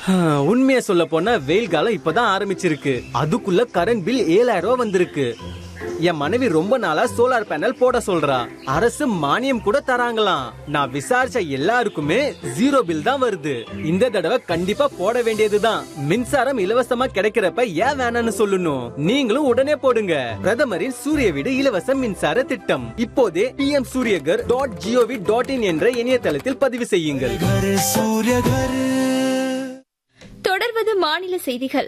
உண்மையை சொல்ல போனா வெயில் காலம் இப்பதான் ஆரம்பிச்சிருக்கு அதுக்குள்ள கரண்ட் பில் ஏழாயிரம் ரூபாய் வந்திருக்கு என் மனைவி ரொம்ப நாளா சோலார் பேனல் போட சொல்றா அரசு மானியம் கூட தராங்களாம் நான் விசாரிச்ச எல்லாருக்குமே ஜீரோ பில் தான் வருது இந்த தடவை கண்டிப்பா போட வேண்டியதுதான் மின்சாரம் இலவசமா கிடைக்கிறப்ப ஏன் வேணாம்னு சொல்லணும் நீங்களும் உடனே போடுங்க பிரதமரின் சூரிய வீடு இலவச மின்சார திட்டம் இப்போதே PM Suryaghar dot G O V dot in என்ற இணையதளத்தில் பதிவு செய்யுங்கள் घर सूर्य घर தொடர்வது மாநில செய்திகள்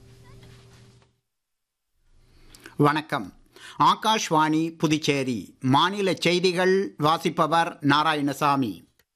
வணக்கம் ஆகாஷ்வாணி புதுச்சேரி மாநில செய்திகள் வாசிப்பவர் நாராயணசாமி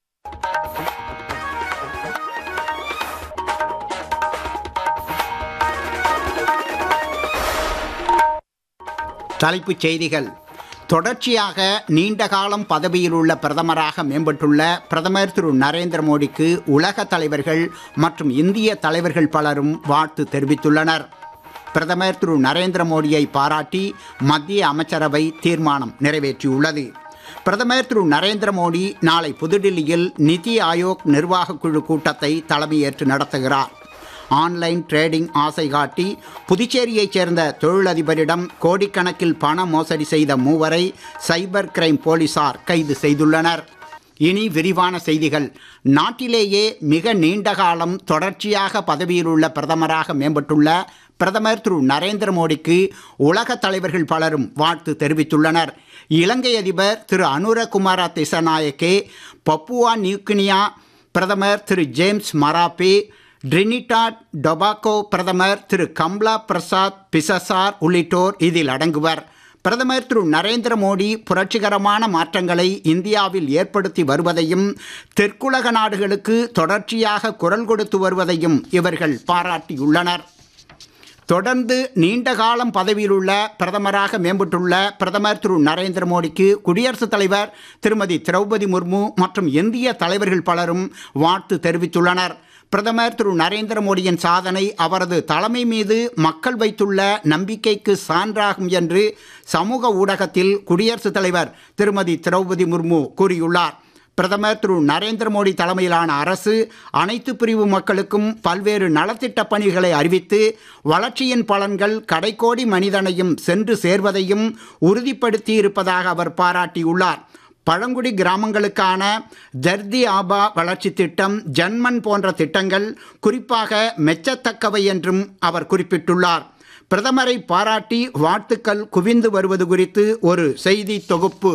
தலைப்புச் செய்திகள் தொடர்ச்சியாக நீண்ட காலம் பதவியில் உள்ள பிரதமராக மேம்பட்டுள்ள பிரதமர் திரு நரேந்திர மோடிக்கு உலக தலைவர்கள் மற்றும் இந்திய தலைவர்கள் பலரும் வாழ்த்து தெரிவித்துள்ளனர் பிரதமர் திரு நரேந்திர மோடியை பாராட்டி மத்திய அமைச்சரவை தீர்மானம் நிறைவேற்றியுள்ளது பிரதமர் திரு நரேந்திர மோடி நாளை புதுடில்லியில் நிதி ஆயோக் நிர்வாகக் குழு கூட்டத்தை தலைமையேற்று நடத்துகிறார் ஆன்லைன் ட்ரேடிங் ஆசை காட்டி புதுச்சேரியைச் சேர்ந்த தொழிலதிபரிடம் கோடிக்கணக்கில் பண மோசடி செய்த மூவரை சைபர் கிரைம் போலீசார் கைது செய்துள்ளனர் இனி விரிவான செய்திகள் நாட்டிலேயே மிக நீண்ட காலம் தொடர்ச்சியாக பதவியில் உள்ள பிரதமராக மேம்பட்டுள்ள பிரதமர் திரு நரேந்திர மோடிக்கு உலக தலைவர்கள் பலரும் வாழ்த்து தெரிவித்துள்ளனர் இலங்கை அதிபர் திரு அனுரகுமார திசநாயக்கே பப்புவா நியூகினியா பிரதமர் Thiru James Marape Trinidad Tobago பிரதமர் திரு கம்லா பிரசாத் பிசசார் உள்ளிட்டோர் இதில் அடங்குவர் பிரதமர் திரு நரேந்திர மோடி புரட்சிகரமான மாற்றங்களை இந்தியாவில் ஏற்படுத்தி வருவதையும் தெற்குலக நாடுகளுக்கு தொடர்ச்சியாக குரல் கொடுத்து வருவதையும் இவர்கள் பாராட்டியுள்ளனர் தொடர்ந்து நீண்ட காலம் பதவியில் உள்ள பிரதமராக மேம்பட்டுள்ள பிரதமர் திரு நரேந்திர மோடிக்கு குடியரசுத் தலைவர் திருமதி திரௌபதி முர்மு மற்றும் இந்திய தலைவர்கள் பலரும் வாழ்த்து தெரிவித்துள்ளனர் பிரதமர் திரு நரேந்திர மோடியின் சாதனை அவரது தலைமை மீது மக்கள் வைத்துள்ள நம்பிக்கைக்கு சான்றாகும் என்று சமூக ஊடகத்தில் குடியரசுத் தலைவர் திருமதி திரௌபதி முர்மு கூறியுள்ளார் பிரதமர் திரு நரேந்திர மோடி தலைமையிலான அரசு அனைத்து பிரிவு மக்களுக்கும் பல்வேறு நலத்திட்ட பணிகளை அறிவித்து வளர்ச்சியின் பலன்கள் கடைக்கோடி மனிதனையும் சென்று சேர்வதையும் உறுதிப்படுத்தி இருப்பதாக அவர் பாராட்டியுள்ளார் பழங்குடி கிராமங்களுக்கான ஜர்தி ஆபா வளர்ச்சி திட்டம் ஜன்மன் போன்ற திட்டங்கள் குறிப்பாக மெச்சத்தக்கவை என்றும் அவர் குறிப்பிட்டுள்ளார் பிரதமரை பாராட்டி வாழ்த்துக்கள் குவிந்து வருவது குறித்து ஒரு செய்தி தொகுப்பு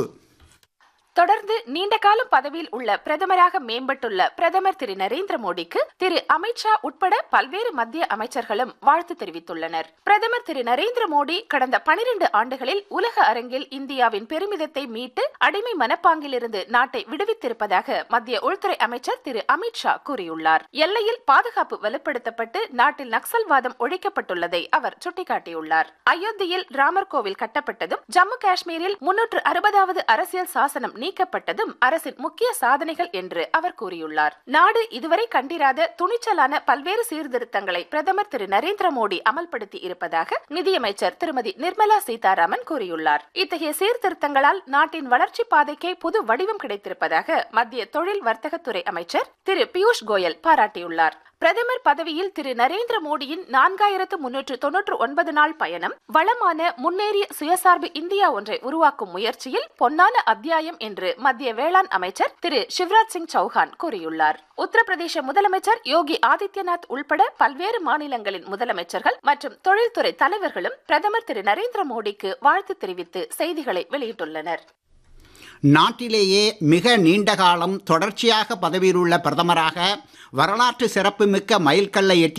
தொடர்ந்து நீண்ட காலம் பதவியில் உள்ள பிரதமராக மேம்பட்டுள்ள பிரதமர் திரு நரேந்திர மோடிக்கு திரு அமித்ஷா உட்பட பல்வேறு மத்திய அமைச்சர்களும் வாழ்த்து தெரிவித்துள்ளனர் பிரதமர் திரு நரேந்திர மோடி கடந்த பனிரெண்டு ஆண்டுகளில் உலக அரங்கில் இந்தியாவின் பெருமிதத்தை மீட்டு அடிமை மனப்பாங்கிலிருந்து நாட்டை விடுவித்திருப்பதாக மத்திய உள்துறை அமைச்சர் திரு அமித்ஷா கூறியுள்ளார் எல்லையில் பாதுகாப்பு வலுப்படுத்தப்பட்டு நாட்டில் நக்சல்வாதம் ஒழிக்கப்பட்டுள்ளதை அவர் சுட்டிக்காட்டியுள்ளார் அயோத்தியில் ராமர் கோவில் கட்டப்பட்டதும் ஜம்மு காஷ்மீரில் முன்னூற்று அறுபதாவது அரசியல் சாசனம் நீக்கப்பட்டதும் அரசின் முக்கிய சாதனைகள் என்று அவர் கூறியுள்ளார் நாடு இதுவரை கண்டிராத துணிச்சலான பல்வேறு சீர்திருத்தங்களை பிரதமர் திரு நரேந்திர மோடி அமல்படுத்தி இருப்பதாக நிதியமைச்சர் திருமதி நிர்மலா சீதாராமன் கூறியுள்ளார் இத்தகைய சீர்திருத்தங்களால் நாட்டின் வளர்ச்சி பாதைக்கே புது வடிவம் கிடைத்திருப்பதாக மத்திய தொழில் வர்த்தகத்துறை அமைச்சர் திரு பியூஷ் கோயல் பாராட்டியுள்ளார் பிரதமர் பதவியில் திரு நரேந்திர மோடியின் நான்காயிரத்து முன்னூற்று தொன்னூற்று ஒன்பது நாள் பயணம் வளமான முன்னேறிய சுயசார்பு இந்தியா ஒன்றை உருவாக்கும் முயற்சியில் பொன்னான அத்தியாயம் என்று மத்திய வேளாண் அமைச்சர் திரு சிவராஜ் சிங் சௌஹான் கூறியுள்ளார் உத்தரப்பிரதேச முதலமைச்சர் யோகி ஆதித்யநாத் உள்பட பல்வேறு மாநிலங்களின் முதலமைச்சர்கள் மற்றும் தொழில்துறை தலைவர்களும் பிரதமர் திரு நரேந்திர மோடிக்கு வாழ்த்து தெரிவித்து செய்திகளை வெளியிட்டுள்ளனர் நாட்டிலேயே மிக நீண்ட காலம் தொடர்ச்சியாக பதவியில் உள்ள பிரதமராக வரலாற்று சிறப்புமிக்க மைல்கல்லை எட்டிய